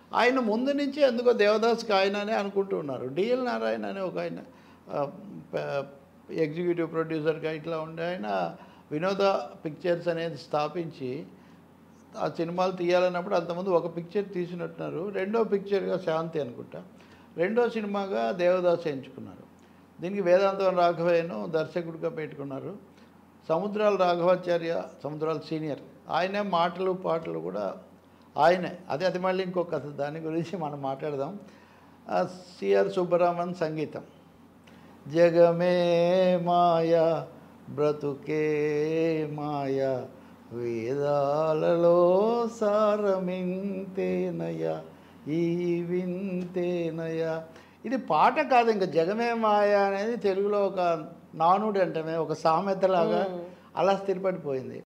ఆయన ముందు నుంచి ఎందుకో దేవదాస్కి ఆయననే అనుకుంటూ ఉన్నారు డిఎల్ నారాయణ అనే ఒక ఆయన ఆ, ప- ఎగ్జిక్యూటివ్ ప్రొడ్యూసర్గా ఇట్లా ఉండే ఆయన వినోద పిక్చర్స్ అనేది స్థాపించి ఆ సినిమాలు తీయాలన్నప్పుడు అంతకుముందు ఒక పిక్చర్ తీసినట్టున్నారు రెండో పిక్చర్గా శాంతి అనుకుంటా రెండో సినిమాగా దేవదాస్ ఎంచుకున్నారు దీనికి వేదాంతం రాఘవయ్యను దర్శకుడిగా పెట్టుకున్నారు సముద్రాల రాఘవాచార్య సముద్రాల సీనియర్ ఆయనే మాటలు పాటలు కూడా ఆయనే అదే అది మళ్ళీ ఇంకో కథ దాని గురించి మనం మాట్లాడదాం ఆ, సిఆర్ సుబ్బరామన్ సంగీతం జగమే మాయా బ్రతుకే మాయా వేదాలలో సారమింతేనయ్యా ఈ వింతేనయ్యా ఇది పాట కాదు ఇంకా జగమే మాయ అనేది తెలుగులో ఒక నానుడి అంటమే ఒక సామెతలాగా అలా స్థిరపడిపోయింది